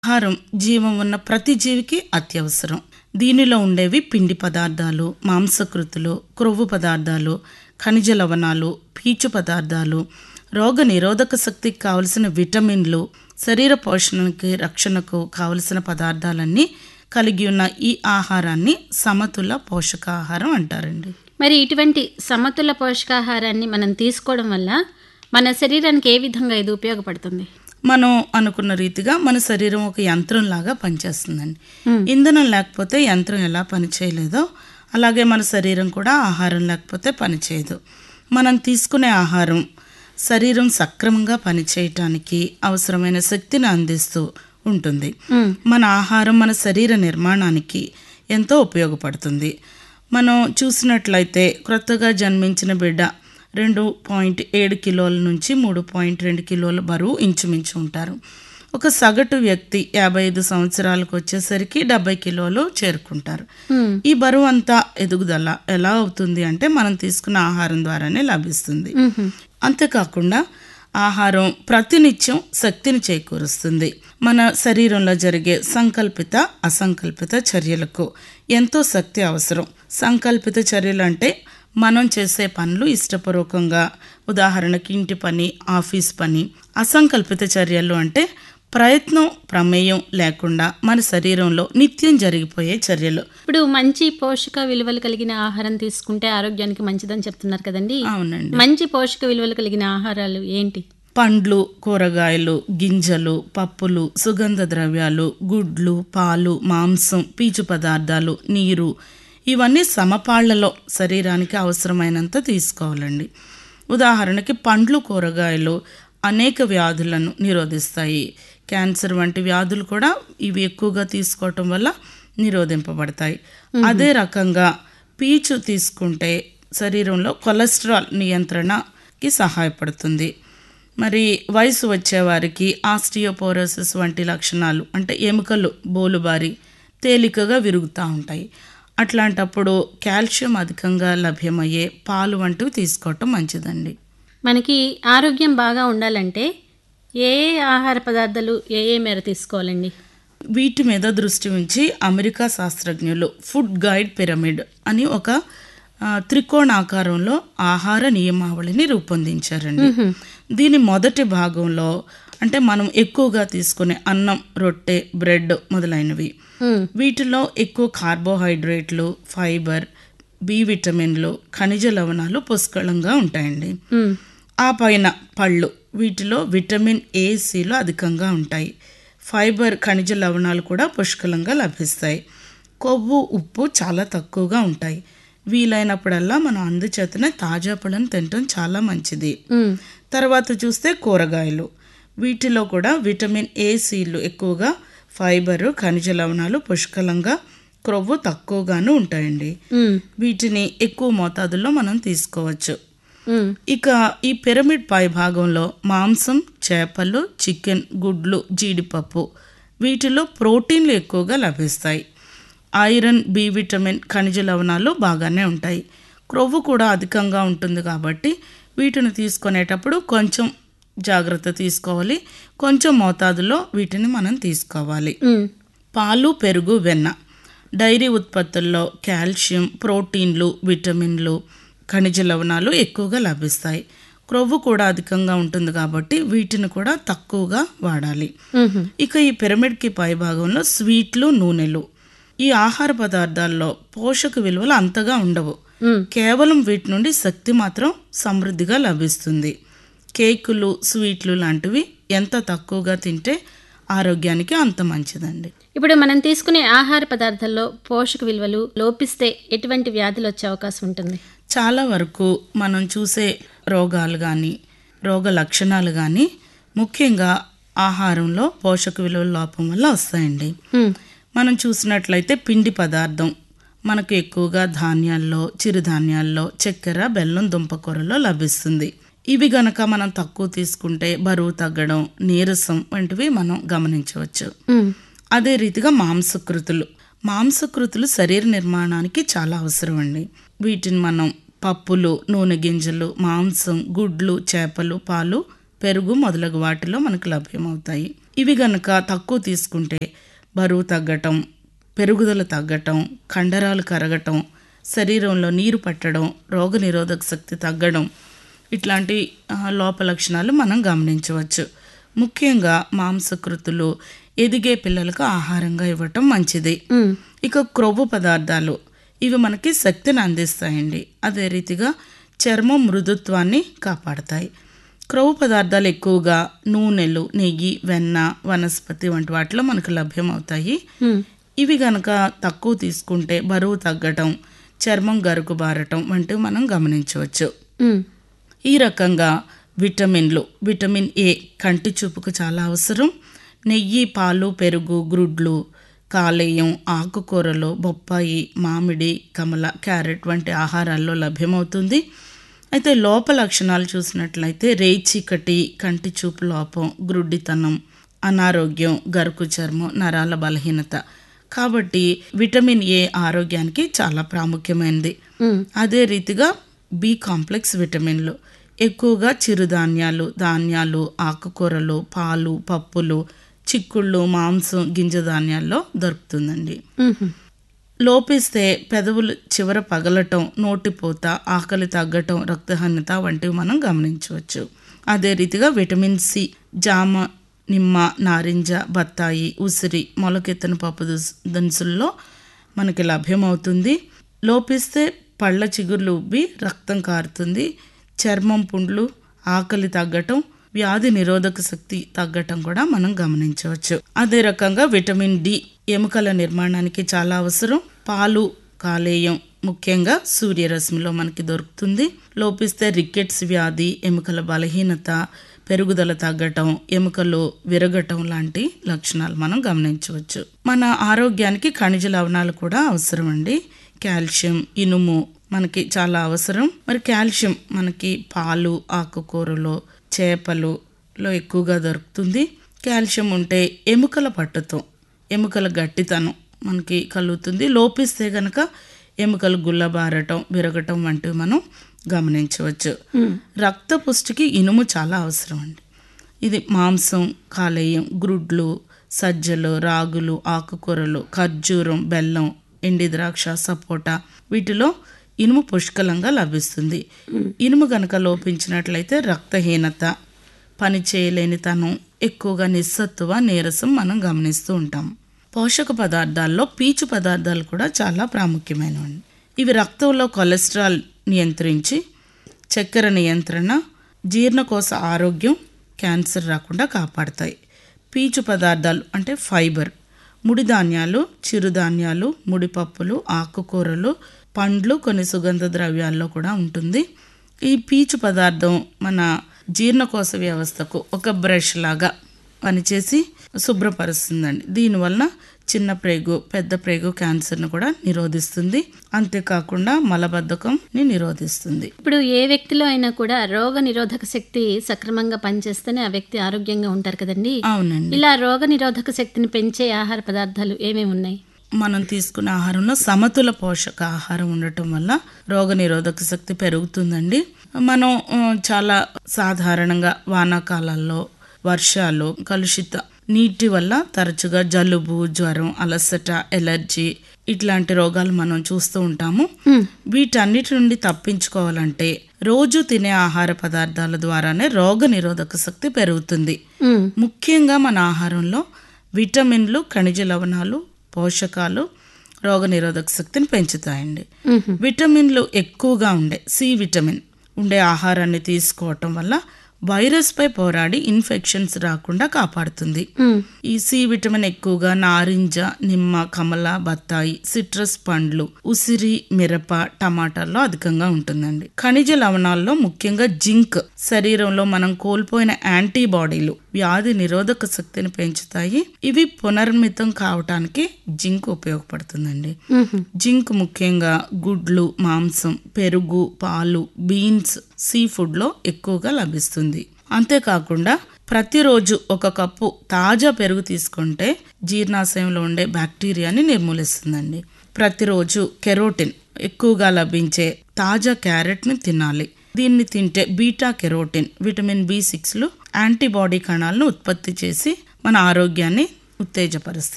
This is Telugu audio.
ఆహారం జీవం ఉన్న ప్రతి జీవికి అత్యవసరం దీనిలో ఉండేవి పిండి పదార్థాలు మాంసకృతులు క్రొవ్వు పదార్థాలు ఖనిజ లవణాలు పీచు పదార్థాలు రోగ నిరోధక శక్తికి కావలసిన విటమిన్లు శరీర పోషణకి రక్షణకు కావలసిన పదార్థాలన్నీ కలిగి ఉన్న ఈ ఆహారాన్ని సమతుల పోషకాహారం అంటారండి మరి ఇటువంటి సమతుల పోషకాహారాన్ని మనం తీసుకోవడం వల్ల మన శరీరానికి ఏ విధంగా ఇది ఉపయోగపడుతుంది మనం అనుకున్న రీతిగా మన శరీరం ఒక యంత్రం లాగా పనిచేస్తుందండి ఇంధనం లేకపోతే యంత్రం ఎలా పనిచేయలేదో అలాగే మన శరీరం కూడా ఆహారం లేకపోతే పనిచేయదు మనం తీసుకునే ఆహారం శరీరం సక్రమంగా పనిచేయటానికి అవసరమైన శక్తిని అందిస్తూ ఉంటుంది మన ఆహారం మన శరీర నిర్మాణానికి ఎంతో ఉపయోగపడుతుంది మనం చూసినట్లయితే క్రొత్తగా జన్మించిన బిడ్డ రెండు పాయింట్ ఏడు కిలోల నుంచి మూడు పాయింట్ రెండు కిలోల బరువు ఇంచుమించు ఉంటారు ఒక సగటు వ్యక్తి యాభై ఐదు సంవత్సరాలకు వచ్చేసరికి డెబ్బై కిలోలు చేరుకుంటారు ఈ బరువు అంతా ఎదుగుదల ఎలా అవుతుంది అంటే మనం తీసుకున్న ఆహారం ద్వారానే లభిస్తుంది అంతేకాకుండా ఆహారం ప్రతినిత్యం శక్తిని చేకూరుస్తుంది మన శరీరంలో జరిగే సంకల్పిత అసంకల్పిత చర్యలకు ఎంతో శక్తి అవసరం సంకల్పిత చర్యలు అంటే మనం చేసే పనులు ఇష్టపూర్వకంగా ఉదాహరణకి ఇంటి పని ఆఫీస్ పని అసంకల్పిత చర్యలు అంటే ప్రయత్నం ప్రమేయం లేకుండా మన శరీరంలో నిత్యం జరిగిపోయే చర్యలు ఇప్పుడు మంచి పోషక విలువలు కలిగిన ఆహారం తీసుకుంటే ఆరోగ్యానికి మంచిదని చెప్తున్నారు కదండి అవునండి మంచి పోషక విలువలు కలిగిన ఆహారాలు ఏంటి పండ్లు కూరగాయలు గింజలు పప్పులు సుగంధ ద్రవ్యాలు గుడ్లు పాలు మాంసం పీచు పదార్థాలు నీరు ఇవన్నీ సమపాళ్లలో శరీరానికి అవసరమైనంత తీసుకోవాలండి ఉదాహరణకి పండ్లు కూరగాయలు అనేక వ్యాధులను నిరోధిస్తాయి క్యాన్సర్ వంటి వ్యాధులు కూడా ఇవి ఎక్కువగా తీసుకోవటం వల్ల నిరోధింపబడతాయి అదే రకంగా పీచు తీసుకుంటే శరీరంలో కొలెస్ట్రాల్ నియంత్రణకి సహాయపడుతుంది మరి వయసు వచ్చేవారికి ఆస్టియోపోరోసిస్ వంటి లక్షణాలు అంటే ఎముకలు బోలుబారి తేలికగా విరుగుతూ ఉంటాయి అట్లాంటప్పుడు కాల్షియం అధికంగా లభ్యమయ్యే పాలు వంటివి తీసుకోవటం మంచిదండి మనకి ఆరోగ్యం బాగా ఉండాలంటే ఏ ఏ ఆహార పదార్థాలు ఏ ఏ మేర తీసుకోవాలండి వీటి మీద దృష్టి ఉంచి అమెరికా శాస్త్రజ్ఞులు ఫుడ్ గైడ్ పిరమిడ్ అని ఒక ఆ, త్రికోణాకారంలో ఆహార నియమావళిని రూపొందించారండి దీని మొదటి భాగంలో అంటే మనం ఎక్కువగా తీసుకునే అన్నం రొట్టె బ్రెడ్ మొదలైనవి మ్మ్. వీటిలో ఎక్కువ కార్బోహైడ్రేట్లు ఫైబర్ బి విటమిన్లు ఖనిజ లవణాలు పుష్కలంగా ఉంటాయండి మ్మ్. ఆ పైన పళ్ళు వీటిలో విటమిన్ ఏ సిలు అధికంగా ఉంటాయి ఫైబర్ ఖనిజ లవణాలు కూడా పుష్కలంగా లభిస్తాయి కొవ్వు ఉప్పు చాలా తక్కువగా ఉంటాయి వీలైనప్పుడల్లా మనం అందుచేతనే తాజా పళ్ళను తినటం చాలా మంచిది మ్మ్. తర్వాత చూస్తే కూరగాయలు వీటిలో కూడా విటమిన్ ఏ సిలు ఎక్కువగా ఫైబరు ఖనిజ లవణాలు పుష్కలంగా క్రొవ్వు తక్కువగాను ఉంటాయండి మ్మ్. వీటిని ఎక్కువ మోతాదుల్లో మనం తీసుకోవచ్చు మ్మ్. ఇక ఈ పిరమిడ్ పై భాగంలో మాంసం చేపలు చికెన్ గుడ్లు జీడిపప్పు వీటిలో ప్రోటీన్లు ఎక్కువగా లభిస్తాయి ఐరన్ బి విటమిన్ ఖనిజ లవణాలు బాగానే ఉంటాయి క్రొవ్వు కూడా అధికంగా ఉంటుంది కాబట్టి వీటిని తీసుకునేటప్పుడు కొంచెం జాగ్రత్త తీసుకోవాలి కొంచెం మోతాదులో వీటిని మనం తీసుకోవాలి మ్మ్. పాలు పెరుగు వెన్న డైరీ ఉత్పత్తుల్లో కాల్షియం ప్రోటీన్లు విటమిన్లు ఖనిజ లవణాలు ఎక్కువగా లభిస్తాయి క్రొవ్వు కూడా అధికంగా ఉంటుంది కాబట్టి వీటిని కూడా తక్కువగా వాడాలి మ్మ్. ఇక ఈ పిరమిడ్కి పై భాగంలో స్వీట్లు నూనెలు ఈ ఆహార పదార్థాల్లో పోషక విలువలు అంతగా ఉండవు మ్మ్. కేవలం వీటి నుండి శక్తి మాత్రం సమృద్ధిగా లభిస్తుంది కేకులు స్వీట్లు లాంటివి ఎంత తక్కువగా తింటే ఆరోగ్యానికి అంత మంచిదండి ఇప్పుడు మనం తీసుకునే ఆహార పదార్థాల్లో పోషక విలువలు లోపిస్తే ఎటువంటి వ్యాధులు వచ్చే అవకాశం ఉంటుంది చాలా వరకు మనం చూసే రోగాలు కానీ రోగ లక్షణాలు కానీ ముఖ్యంగా ఆహారంలో పోషక విలువల లోపం వల్ల వస్తాయండి మ్మ్. మనం చూసినట్లయితే పిండి పదార్థం మనకు ఎక్కువగా ధాన్యాల్లో చిరుధాన్యాల్లో చక్కెర బెల్లం దుంపకూరలో లభిస్తుంది ఇవి గనక మనం తక్కువ తీసుకుంటే బరువు తగ్గడం నీరసం వంటివి మనం గమనించవచ్చు మ్మ్. అదే రీతిగా మాంసకృతులు మాంసకృతులు శరీర నిర్మాణానికి చాలా అవసరం అండి వీటిని మనం పప్పులు నూనె గింజలు మాంసం గుడ్లు చేపలు పాలు పెరుగు మొదలగు వాటిలో మనకు లభ్యమవుతాయి ఇవి గనక తక్కువ తీసుకుంటే బరువు తగ్గటం పెరుగుదల తగ్గటం కండరాలు కరగటం శరీరంలో నీరు పట్టడం రోగనిరోధక శక్తి తగ్గడం ఇట్లాంటి ఆ, లోప లక్షణాలు మనం గమనించవచ్చు ముఖ్యంగా మాంసకృతులు ఎదిగే పిల్లలకు ఆహారంగా ఇవ్వటం మంచిది ఉమ్, ఇక క్రొవ్వు పదార్థాలు ఇవి మనకి శక్తిని అందిస్తాయండి అదే రీతిగా చర్మం మృదుత్వాన్ని కాపాడతాయి క్రొవ్వు పదార్థాలు ఎక్కువగా నూనెలు నెయ్యి వెన్న వనస్పతి వంటి వాటిలో మనకు లభ్యమవుతాయి ఉమ్, ఇవి గనక తక్కువ తీసుకుంటే బరువు తగ్గటం చర్మం గరుకుబారటం వంటివి మనం గమనించవచ్చు ఉమ్, ఈ రకంగా విటమిన్లు విటమిన్ ఏ కంటి చూపుకు చాలా అవసరం నెయ్యి పాలు పెరుగు గ్రుడ్లు కాలేయం ఆకుకూరలు బొప్పాయి మామిడి కమల క్యారెట్ వంటి ఆహారాల్లో లభ్యమవుతుంది అయితే లోప లక్షణాలు చూసినట్లయితే రేచీకటి కంటి చూపు లోపం గ్రుడ్డితనం అనారోగ్యం గరుకు చర్మం నరాల బలహీనత కాబట్టి విటమిన్ ఏ ఆరోగ్యానికి చాలా ప్రాముఖ్యమైనది ఉమ్, అదే రీతిగా బి కాంప్లెక్స్ విటమిన్లు ఎక్కువగా చిరుధాన్యాలు ధాన్యాలు ఆకుకూరలు పాలు పప్పులు చిక్కుళ్ళు మాంసం గింజ ధాన్యాల్లో దొరుకుతుందండి ఉమ్, లోపిస్తే పెదవులు చివర పగలటం నోటిపూత ఆకలి తగ్గటం రక్తహీనత వంటివి మనం గమనించవచ్చు అదే రీతిగా విటమిన్ సి జామ నిమ్మ నారింజ బత్తాయి ఉసిరి మొలకెత్తిన పప్పు దిస్- దినుసుల్లో మనకి లభ్యమవుతుంది లోపిస్తే పళ్ళ చిగుర్లు ఉబ్బి రక్తం కారుతుంది చర్మం పుండ్లు ఆకలి తగ్గటం వ్యాధి నిరోధక శక్తి తగ్గటం కూడా మనం గమనించవచ్చు అదే రకంగా విటమిన్ డి ఎముకల నిర్మాణానికి చాలా అవసరం పాలు కాలేయం ముఖ్యంగా సూర్యరశ్మిలో మనకి దొరుకుతుంది లోపిస్తే రికెట్స్ వ్యాధి ఎముకల బలహీనత పెరుగుదల తగ్గటం ఎముకలు విరగటం లాంటి లక్షణాలు మనం గమనించవచ్చు మన ఆరోగ్యానికి ఖనిజ లవణాలు కూడా అవసరం అండి కాల్షియం ఇనుము మనకి చాలా అవసరం మరి కాల్షియం మనకి పాలు ఆకుకూరలు చేపలులో ఎక్కువగా దొరుకుతుంది కాల్షియం ఉంటే ఎముకల పట్టుతో ఎముకల గట్టితనం మనకి కలుగుతుంది లోపిస్తే గనక ఎముకలు గుల్లబారటం విరగటం వంటివి మనం గమనించవచ్చు రక్త పుష్టికి ఇనుము చాలా అవసరం అండి ఇది మాంసం కాలేయం గ్రుడ్లు సజ్జలు రాగులు ఆకుకూరలు ఖర్జూరం బెల్లం ఎండి ద్రాక్ష సపోటా వీటిలో ఇనుము పుష్కలంగా లభిస్తుంది ఇనుము గనక లోపించినట్లయితే రక్తహీనత పని చేయలేనితనం ఎక్కువగా నిస్సత్తువ నీరసం మనం గమనిస్తూ ఉంటాం పోషక పదార్థాల్లో పీచు పదార్థాలు కూడా చాలా ప్రాముఖ్యమైనవి ఇవి రక్తంలో కొలెస్ట్రాల్ నియంత్రించి చక్కెర నియంత్రణ జీర్ణకోశ ఆరోగ్యం క్యాన్సర్ రాకుండా కాపాడతాయి పీచు పదార్థాలు అంటే ఫైబర్ ముడి ధాన్యాలు చిరుధాన్యాలు ముడిపప్పులు ఆకుకూరలు పండ్లు కొన్ని సుగంధ ద్రవ్యాల్లో కూడా ఉంటుంది ఈ పీచు పదార్థం మన జీర్ణకోశ వ్యవస్థకు ఒక బ్రష్ లాగా పనిచేసి శుభ్రపరుస్తుందండి దీనివల్ల చిన్న ప్రేగు పెద్ద ప్రేగు క్యాన్సర్ను కూడా నిరోధిస్తుంది అంతేకాకుండా మలబద్ధకంని నిరోధిస్తుంది ఇప్పుడు ఏ వ్యక్తిలో అయినా కూడా రోగ నిరోధక శక్తి సక్రమంగా పనిచేస్తేనే ఆ వ్యక్తి ఆరోగ్యంగా ఉంటారు కదండి అవునండి ఇలా రోగ నిరోధక శక్తిని పెంచే ఆహార పదార్థాలు ఏమేమి ఉన్నాయి మనం తీసుకునే ఆహారంలో సమతుల పోషక ఆహారం ఉండటం వల్ల రోగ నిరోధక శక్తి పెరుగుతుందండి మనం ఆ, చాలా సాధారణంగా వానాకాలాల్లో వర్షాలు కలుషిత నీటి వల్ల తరచుగా జలుబు జ్వరం అలసట ఎలర్జీ ఇట్లాంటి రోగాలు మనం చూస్తూ ఉంటాము వీటన్నిటి నుండి తప్పించుకోవాలంటే రోజు తినే ఆహార పదార్థాల ద్వారానే రోగ నిరోధక శక్తి పెరుగుతుంది ఉమ్, ముఖ్యంగా మన ఆహారంలో విటమిన్లు ఖనిజ లవణాలు పోషకాలు రోగనిరోధక శక్తిని పెంచుతాయండి మ్మ్. విటమిన్లు ఎక్కువగా ఉండే సి విటమిన్ ఉండే ఆహారాన్ని తీసుకోవటం వల్ల వైరస్పై పోరాడి ఇన్ఫెక్షన్స్ రాకుండా కాపాడుతుంది ఉమ్, ఈ సి విటమిన్ ఎక్కువగా నారింజ నిమ్మ కమల బత్తాయి సిట్రస్ పండ్లు ఉసిరి మిరప టమాటాల్లో అధికంగా ఉంటుందండి ఖనిజ లవణాల్లో ముఖ్యంగా జింక్ శరీరంలో మనం కోల్పోయిన యాంటీబాడీలు వ్యాధి నిరోధక శక్తిని పెంచుతాయి ఇవి పునర్మితం కావటానికి జింక్ ఉపయోగపడుతుందండి మ్మ్. జింక్ ముఖ్యంగా గుడ్లు మాంసం పెరుగు పాలు బీన్స్ సీ ఫుడ్లో ఎక్కువగా లభిస్తుంది అంతేకాకుండా ప్రతిరోజు ఒక కప్పు తాజా పెరుగు తీసుకుంటే జీర్ణాశయంలో ఉండే బ్యాక్టీరియాని నిర్మూలిస్తుందండి ప్రతిరోజు కెరోటిన్ ఎక్కువగా లభించే తాజా క్యారెట్ని తినాలి దీన్ని తింటే బీటా కెరోటిన్ విటమిన్ బి సిక్స్లు యాంటీబాడీ కణాలను ఉత్పత్తి చేసి మన ఆరోగ్యాన్ని ఉత్తేజపరుస్తుంది